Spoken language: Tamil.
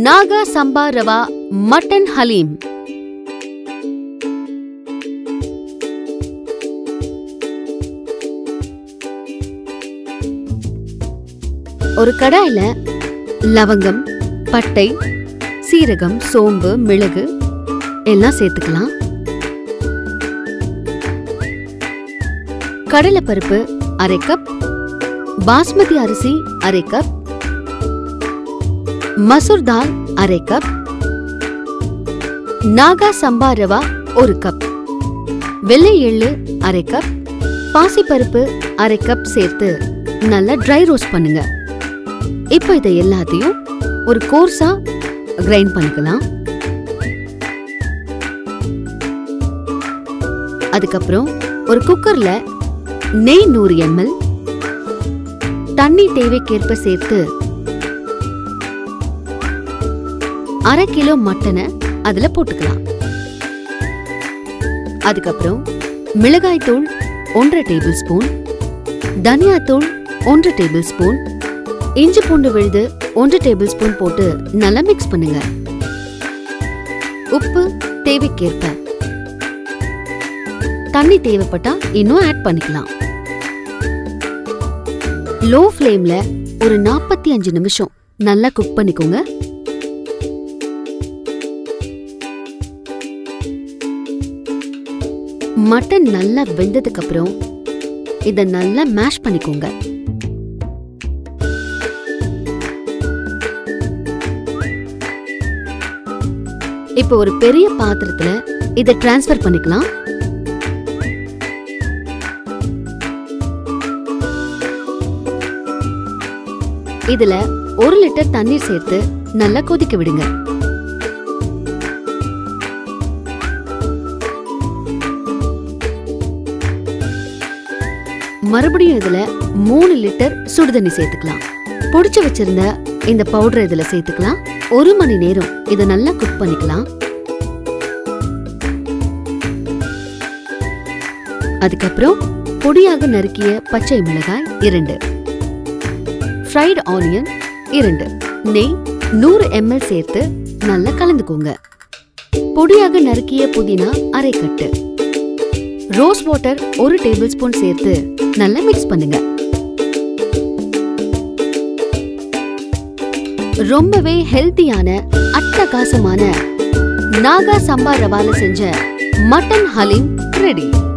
நாகா சம்பா ரவா மட்டன் ஹலீம் ஒரு கடாயில லவங்கம் பட்டை சீரகம் சோம்பு மிளகு எல்லாம் சேர்த்துக்கலாம் கடலைப்பருப்பு அரை கப் பாஸ்மதி அரிசி அரை கப் மசூர் தால் அரை கப் நாகா சம்பா ரவா ஒரு கப் வெள்ளை எள்ளு அரை கப் பாசிப்பருப்பு அரை கப் சேர்த்து நல்லா ட்ரை ரோஸ்ட் பண்ணுங்க இப்போ இதை எல்லாத்தையும் ஒரு கோர்ஸா கிரைண்ட் பண்ணிக்கலாம் அதுக்கப்புறம் ஒரு குக்கர்ல நெய் நூறு எம்எல் தண்ணி தேவைக்கேற்ப சேர்த்து அரை கிலோ மட்டனை அதுல போட்டுக்கலாம் அதுக்கப்புறம் மிளகாய் தூள் ஒன்றரை டேபிள் ஸ்பூன் தனியாத்தூள் ஒன்றரை டேபிள் ஸ்பூன் இஞ்சி பூண்டு விழுது ஒன்றரை டேபிள் ஸ்பூன் போட்டு நல்லா மிக்ஸ் பண்ணுங்க உப்பு தேவைக்கேற்ப தண்ணி தேவைப்பட்டா இன்னும் ஆட் பண்ணிக்கலாம் லோ ஃப்ளேம்ல ஒரு நாற்பத்தி அஞ்சு நிமிஷம் நல்லா குக் பண்ணிக்கோங்க மட்டன் நல்லா வெந்ததுக்கு அப்புறம் இத நல்லா மேஷ் பண்ணிக்கோங்க இப்போ ஒரு பெரிய பாத்திரத்துல இத டிரான்ஸ்ஃபர் பண்ணிக்கலாம் இதுல ஒரு லிட்டர் தண்ணீர் சேர்த்து நல்லா கொதிக்க விடுங்க மறுபடியும் இதுல மூணு லிட்டர் சுடுதண்ணி சேர்த்துக்கலாம் பொடிச்சு வச்சிருந்த இந்த பவுடர் இதுல சேர்த்துக்கலாம் ஒரு மணி நேரம் இதை நல்லா குக் பண்ணிக்கலாம் அதுக்கப்புறம் பொடியாக நறுக்கிய பச்சை மிளகாய் இரண்டு ஃப்ரைடு ஆனியன் இரண்டு நெய் நூறு எம்எல் சேர்த்து நல்லா கலந்துக்கோங்க பொடியாக நறுக்கிய புதினா அரை கட்டு ரோஸ் வாட்டர் ஒரு டேபிள் ஸ்பூன் சேர்த்து நல்லா மிக்ஸ் பண்ணுங்க ரொம்பவே ஹெல்த்தியான அட்டகாசமான நாகா சம்பா ரவால செஞ்ச மட்டன் ஹலீம் ரெடி